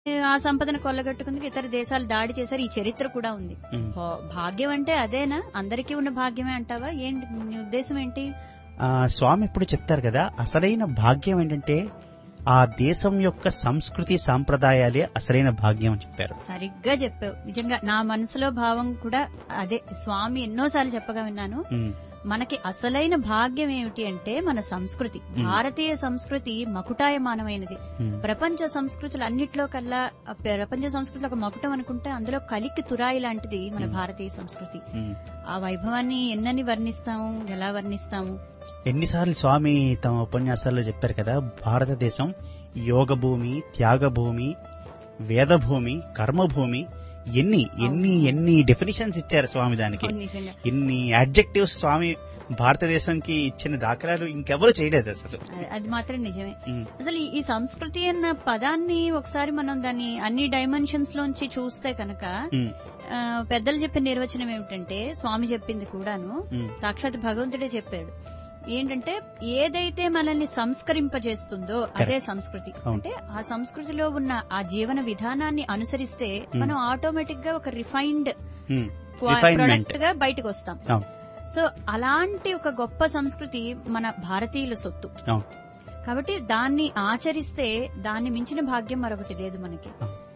ఆ సంపదను కొల్లగొట్టుకుందుకు ఇతర దేశాలు దాడి చేశారు ఈ చరిత్ర కూడా ఉంది ఉమ్. భా- భాగ్యం అంటే అదేనా అందరికీ ఉన్న భాగ్యమే అంటావా ఏంటి నీ ఉద్దేశం ఏంటి ఆ, స్వామి ఇప్పుడు చెప్తారు కదా అసలైన భాగ్యం ఏంటంటే ఆ దేశం యొక్క సంస్కృతి సాంప్రదాయాలే అసలైన భాగ్యం అని చెప్పారు సరిగ్గా చెప్పావు నిజంగా నా మనసులో భావం కూడా అదే స్వామి ఎన్నోసార్లు చెప్పగా విన్నాను ఉమ్, మనకి అసలైన భాగ్యం ఏమిటి అంటే మన సంస్కృతి భారతీయ సంస్కృతి మకుటాయమానమైనది ఉమ్, ప్రపంచ సంస్కృతులు అన్నిట్లో కల్లా ఆ ప్రపంచ సంస్కృతులు ఒక మకుటం అనుకుంటే అందులో కలికి తురాయి లాంటిది మన మ్. భారతీయ సంస్కృతి ఉమ్. ఆ వైభవాన్ని ఎన్నని వర్ణిస్తాము ఎలా వర్ణిస్తాము ఎన్నిసార్లు స్వామి తమ ఉపన్యాసాల్లో చెప్పారు కదా భారతదేశం యోగ భూమి త్యాగ భూమి వేద భూమి కర్మ భూమి ఎన్ని ఎన్ని ఎన్ని డెఫినేషన్స్ ఇచ్చారు స్వామి దానికి అవును, నిజంగా ఇన్ని అడ్జెక్టివ్స్ స్వామి భారతదేశంకి ఇచ్చిన దాఖలాలు ఇంకెవరు చేయలేదు అసలు అది- అది మాత్రం నిజమే ఉమ్, అసలు ఈ- ఈ సంస్కృతి అన్న పదాన్ని ఒకసారి మనం దాన్ని అన్ని డైమెన్షన్స్ లోంచి చూస్తే కనుక ఉమ్, ఆ, పెద్దలు చెప్పిన నిర్వచనం ఏమిటంటే స్వామి చెప్పింది కూడాను ఉమ్, సాక్షాత్ భగవంతుడే చెప్పాడు ఏంటంటే ఏదైతే మనల్ని సంస్కరింపజేస్తుందో అదే సంస్కృతి అవును. అంటే ఆ సంస్కృతిలో ఉన్న ఆ జీవన విధానాన్ని అనుసరిస్తే మనం ఆటోమేటిక్ గా ఒక రిఫైన్డ్ ఉమ్. Refinement. ప్రొడక్ట్ గా బయటకు వస్తాం అవును. సో అలాంటి ఒక గొప్ప సంస్కృతి మన భారతీయుల సొత్తు అవును. కాబట్టి దాన్ని ఆచరిస్తే దాన్ని మించిన భాగ్యం మరొకటి లేదు మనకి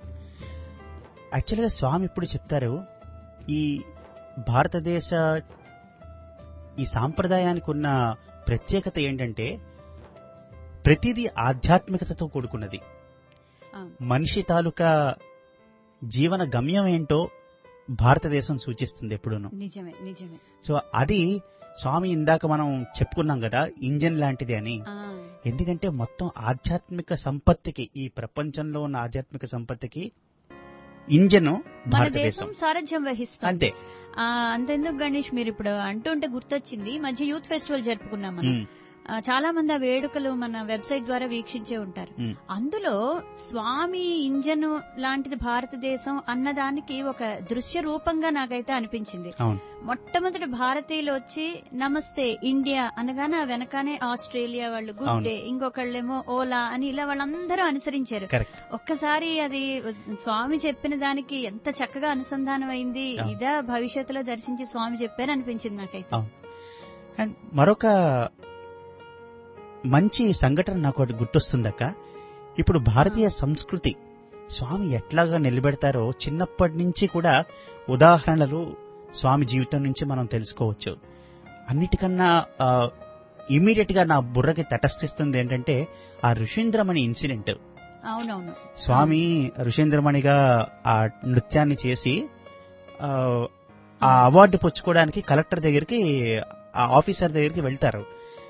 యాక్చువల్గా స్వామి ఇప్పుడు చెప్తారు ఈ భారతదేశ ఈ సాంప్రదాయానికి ఉన్న ప్రత్యేకత ఏంటంటే ప్రతిదీ ఆధ్యాత్మికతతో కూడుకున్నది ఆ, మనిషి తాలూకా జీవన గమ్యం ఏంటో భారతదేశం సూచిస్తుంది ఎప్పుడూను నిజమే నిజమే సో అది స్వామి ఇందాక మనం చెప్పుకున్నాం కదా ఇంజన్ లాంటిది అని ఆ, ఎందుకంటే మొత్తం ఆధ్యాత్మిక సంపత్తికి ఈ ప్రపంచంలో ఉన్న ఆధ్యాత్మిక సంపత్తికి ఇంజన్ మన భారతదేశం దేశం సారథ్యం వహిస్తుంది అంతే ఆ, అంతెందుకు గణేష్ మీరు ఇప్పుడు అంటుంటే గుర్తొచ్చింది ఈ మధ్య యూత్ ఫెస్టివల్ జరుపుకున్నాం మనం ఉమ్, ఆ, చాలా మంది ఆ వేడుకలు మన వెబ్సైట్ ద్వారా వీక్షించే ఉంటారు ఉమ్, అందులో స్వామి ఇంజన్ లాంటిది భారతదేశం అన్నదానికి ఒక దృశ్య రూపంగా నాకైతే అనిపించింది అవును మొట్టమొదటి భారతీయులు వచ్చి నమస్తే ఇండియా అనగానే ఆ వెనకానే ఆస్ట్రేలియా వాళ్ళు గుడ్ అవును. డే ఇంకొకళ్ళేమో ఓలా అని ఇలా వాళ్ళందరూ అనుసరించారు కరెక్ట్ ఒక్కసారి అది స్వామి చెప్పిన దానికి ఎంత చక్కగా అనుసంధానం అయింది అవును. ఇదా భవిష్యత్తులో దర్శించి స్వామి చెప్పారు అనిపించింది నాకైతే అవును. అండ్ మరొక మంచి సంఘటన నాకు ఒకటి గుర్తొస్తుందక్క ఇప్పుడు భారతీయ సంస్కృతి స్వామి ఎట్లాగా నిలబెడతారో చిన్నప్పటి నుంచి కూడా ఉదాహరణలు స్వామి జీవితం నుంచి మనం తెలుసుకోవచ్చు అన్నిటికన్నా ఇమీడియట్ గా నా బుర్రకి తటస్థిస్తుంది ఏంటంటే ఆ ఋషీంద్రమణి ఇన్సిడెంట్ అవునవును స్వామి ఋషేంద్రమణిగా ఆ నృత్యాన్ని చేసి ఆ, ఆ అవార్డు పుచ్చుకోవడానికి కలెక్టర్ దగ్గరికి ఆ ఆఫీసర్ దగ్గరికి వెళ్తారు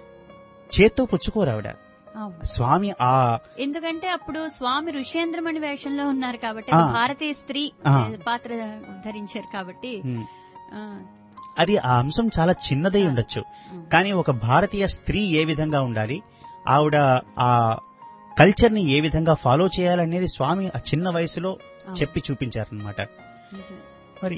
చేత్తో పుచ్చుకోరు ఆవిడ అవును స్వామి ఆ ఎందుకంటే అప్పుడు స్వామి ఋషేంద్రమణి వేషంలో ఉన్నారు కాబట్టి ఆ. అది భారతీయ స్త్రీ ఆ. పాత్ర ధరించారు కాబట్టి ఉమ్, ఆ, అది ఆ అంశం చాలా చిన్నదై ఉండొచ్చు ఉమ్. కానీ ఒక భారతీయ స్త్రీ ఏ విధంగా ఉండాలి ఆవిడ ఆ కల్చర్ ని ఏ విధంగా ఫాలో చేయాలనేది స్వామి ఆ చిన్న వయసులో అవును. చెప్పి చూపించారనమాట నిజమే. మరి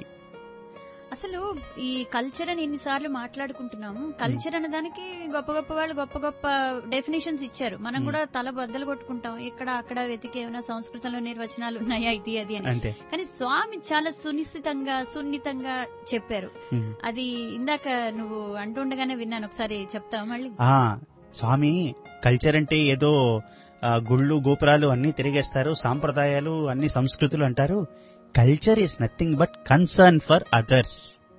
అసలు ఈ కల్చర్ అని ఎన్నిసార్లు మాట్లాడుకుంటున్నాము కల్చర్ అనే దానికి గొప్ప గొప్ప వాళ్ళు గొప్ప గొప్ప డెఫినేషన్స్ ఇచ్చారు మనం Hmm. కూడా తల బద్దలు కొట్టుకుంటాం ఇక్కడ అక్కడ వెతికి ఏమైనా సంస్కృతంలో నిర్వచనాలు ఉన్నాయా ఇది అది అని అంతే కానీ స్వామి చాలా సునిశ్చితంగా సున్నితంగా చెప్పారు ఉమ్. అది ఇందాక నువ్వు అంటుండగానే విన్నాను ఒకసారి చెప్తావు మళ్ళీ ఆ స్వామి కల్చర్ అంటే ఏదో ఆ, గుళ్ళు గోపురాలు అన్ని తిరిగేస్తారు సాంప్రదాయాలు అన్ని సంస్కృతులు అంటారు culture is nothing but concern for others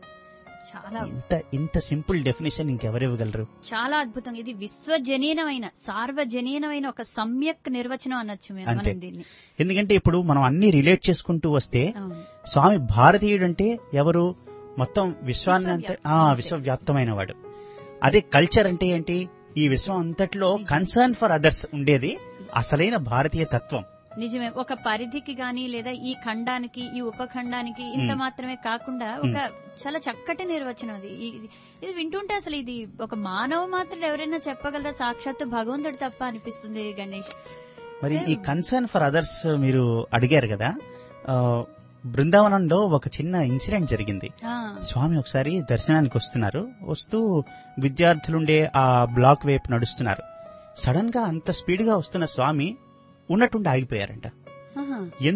చాలా ఇంత ఇంత సింపుల్ డెఫినేషన్ ఇంకెవరు ఇవ్వగలరు చాలా అద్భుతం ఇది విశ్వజనీనమైన సార్వజనీనమైన ఒక సమ్యక్ నిర్వచనం అనొచ్చు మేము అంతే. మనం దీన్ని ఎందుకంటే ఇప్పుడు మనం అన్ని రిలేట్ చేసుకుంటూ వస్తే అవును స్వామి భారతీయుడు అంటే ఎవరు మొత్తం విశ్వాన్ని అంత విశ్వవ్యాప్తం. ఆ, అంతే. విశ్వవ్యాప్తమైన వాడు అదే కల్చర్ అంటే ఏంటి ఈ విశ్వం అంతట్లో నిజం. కన్సర్న్ ఫర్ అదర్స్ ఉండేది అసలైన భారతీయ తత్వం నిజమే ఒక పరిధికి గాని లేదా ఈ ఖండానికి ఈ ఉపఖండానికి ఇంత మ్. మాత్రమే కాకుండా ఒక చాలా చక్కటి నిర్వచనం అది ఈ- ఇది- ఇది వింటుంటే అసలు ఇది ఒక మానవ మాత్రం ఎవరైనా చెప్పగలరా సాక్షాత్తు భగవంతుడు తప్ప అనిపిస్తుంది గణేష్ మరి ఈ Hmm. కన్సర్న్ ఫర్ అదర్స్ మీరు అడిగారు కదా ఆ, బృందావనంలో ఒక చిన్న ఇన్సిడెంట్ జరిగింది ఆ, స్వామి ఒకసారి దర్శనానికి వస్తున్నారు వస్తూ విద్యార్థులుండే ఆ బ్లాక్ వైపు నడుస్తున్నారు సడన్ గా అంత స్పీడ్ గా వస్తున్న స్వామి ఉన్నట్టుండి ఆగిపోయారంట ఆహా.